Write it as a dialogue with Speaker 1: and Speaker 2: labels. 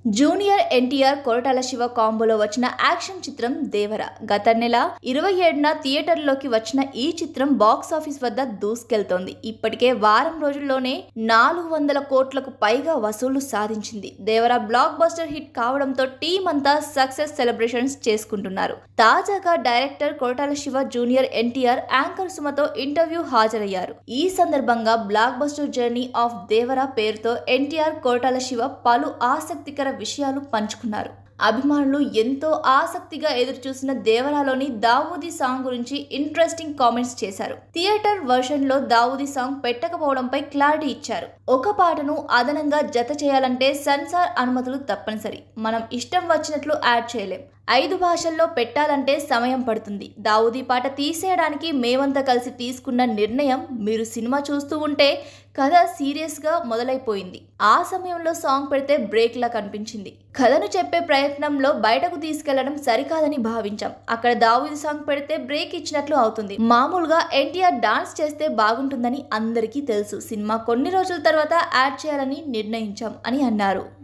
Speaker 1: junior NTR Koratala Siva కాంబోలో వచ్చిన action చిత్రం దేవర గత నెల ఇరవై ఏడున థియేటర్లోకి వచ్చిన ఈ చిత్రం బాక్స్ ఆఫీస్ వద్ద దూసుకెళ్తోంది ఇప్పటికే వారం రోజుల్లోనే నాలుగు వందల కోట్లకు పైగా వసూళ్లు సాధించింది దేవర బ్లాక్ బస్టర్ హిట్ కావడంతో టీం అంతా సక్సెస్ సెలబ్రేషన్స్ చేసుకుంటున్నారు తాజాగా director Koratala Siva junior NTR anchor సుమతో ఇంటర్వ్యూ హాజరయ్యారు ఈ సందర్భంగా blockbuster journey of Devara పేరుతో ఎన్టీఆర్ కొరటాల శివ పలు ఆసక్తికర విషయాలు పంచుకున్నారు అభిమానులు ఎంతో ఆసక్తిగా ఎదురుచూసిన దేవరాలోని దావూది సాంగ్ గురించి ఇంట్రెస్టింగ్ కామెంట్స్ చేశారు థియేటర్ వర్షన్ లో దావూది సాంగ్ పెట్టకపోవడంపై క్లారిటీ ఇచ్చారు ఒక పాటను అదనంగా జత చేయాలంటే సెన్సార్ అనుమతులు తప్పనిసరి మనం ఇష్టం వచ్చినట్లు యాడ్ చేయలేం ఐదు భాషల్లో పెట్టాలంటే సమయం పడుతుంది దావుదీ పాట తీసేయడానికి మేమంతా కలిసి తీసుకున్న నిర్ణయం మీరు సినిమా చూస్తూ ఉంటే కథ సీరియస్గా మొదలైపోయింది ఆ సమయంలో సాంగ్ పెడితే బ్రేక్ లా కనిపించింది కథను చెప్పే ప్రయత్నంలో బయటకు తీసుకెళ్లడం సరికాదని భావించాం అక్కడ దావుది సాంగ్ పెడితే బ్రేక్ ఇచ్చినట్లు అవుతుంది మామూలుగా ఎన్టీఆర్ డాన్స్ చేస్తే బాగుంటుందని అందరికీ తెలుసు సినిమా కొన్ని రోజుల తర్వాత యాడ్ చేయాలని నిర్ణయించాం అని అన్నారు